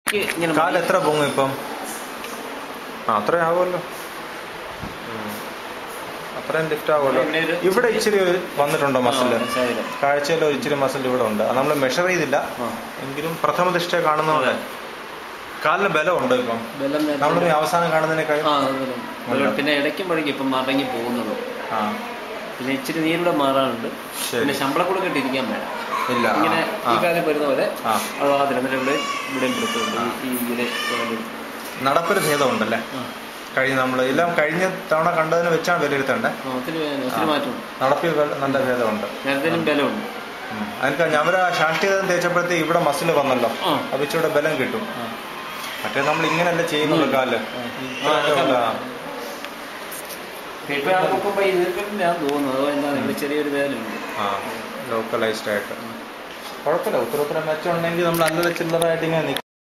ഇങ്ങനെ കാല് എത്ര പൊങ്ങും ഇപ്പം ആ അത്രയും ആവുമല്ലോ ഉം. അത്രയും ലിഫ്റ്റ് ആവുമല്ലോ പിന്നെ ഒരു- ഇവിടെ ഇച്ചിരി ഒരു വന്നിട്ടുണ്ടോ മസിൽ ആ, മനസ്സിലായില്ല. കാഴ്ചയിൽ ഒരു ഇച്ചിരി മസിൽ ഇവിടെ ഉണ്ട് നമ്മൾ മെഷർ ചെയ്തില്ല ആ. എങ്കിലും പ്രഥമ ദൃഷ്ടിയ കാണുന്നതുകൊണ്ട് കാലിന് ബലമുണ്ട് ഇപ്പം ബലം നേരത്തെ- നമ്മൾ ഈ അവസാനം കാണുന്നതിനേക്കാൾ ആ അത് ബലം. ബലം. പിന്നെ ഇടയ്ക്കും പഴകി ഇപ്പം മടങ്ങി പോകുന്നുള്ളൂ ആ പിന്നെ ഇച്ചിരി നീരിലൂടെ മാറാനുണ്ട് ശരി. പിന്നെ ശമ്പളക്കൂടെ കെട്ടിയിരിക്കാൻ വേണം ഇല്ല ആ, ഇങ്ങനെ ആ. ഈ കാലം വരുന്ന പോലെ ആ. അത് ആ എന്നിട്ട് ഇവിടെ ഇവിടെയും പിടുത്തുണ്ട് ഈ ഇതിലെ കാലും. നടപ്പൊരു ഭേദമുണ്ടല്ലേ ആ. കഴിഞ്ഞ നമ്മൾ എല്ലാം കഴിഞ്ഞ തവണ കണ്ടതിന് വെച്ചാണ് വിലയിരുത്തേണ്ടത് ആ, ഒത്തിരി ഒത്തിരി മാറ്റമുണ്ട് നടപ്പിൽ വെ- നല്ല ഭേദമുണ്ട് നേരത്തേനും ബലമുണ്ട് ഉം. അതിന് ഞവര ശാഷ്ടികതം തേച്ചപ്പോഴത്തേക്ക് ഇവിടെ മസിൽ വന്നല്ലോ ആ. അപ്പൊ ഇച്ചിരി ബലം കിട്ടും ആ. മറ്റേ നമ്മൾ ഇങ്ങനല്ല ചെയ്യുന്നുള്ളൂ കാല് ആ. ഇത്രയൊക്കെ ആ, ഉള്ള- ഇപ്പൊ ആ നോക്കുമ്പോ ഈ ഞാൻ തോന്നുന്നു അതോ എന്താണ് ഇവിടെ ചെറിയൊരു വേദനയുണ്ട് ആ ലോക്കലൈസ്ഡ് ആയിട്ട് കുഴപ്പമില്ല ഉത്തര ഉത്തരം മെച്ചമുണ്ടെങ്കിൽ നമ്മൾ അല്ലറ ചില്ലറായിട്ട് ഇങ്ങനെ നിൽക്കും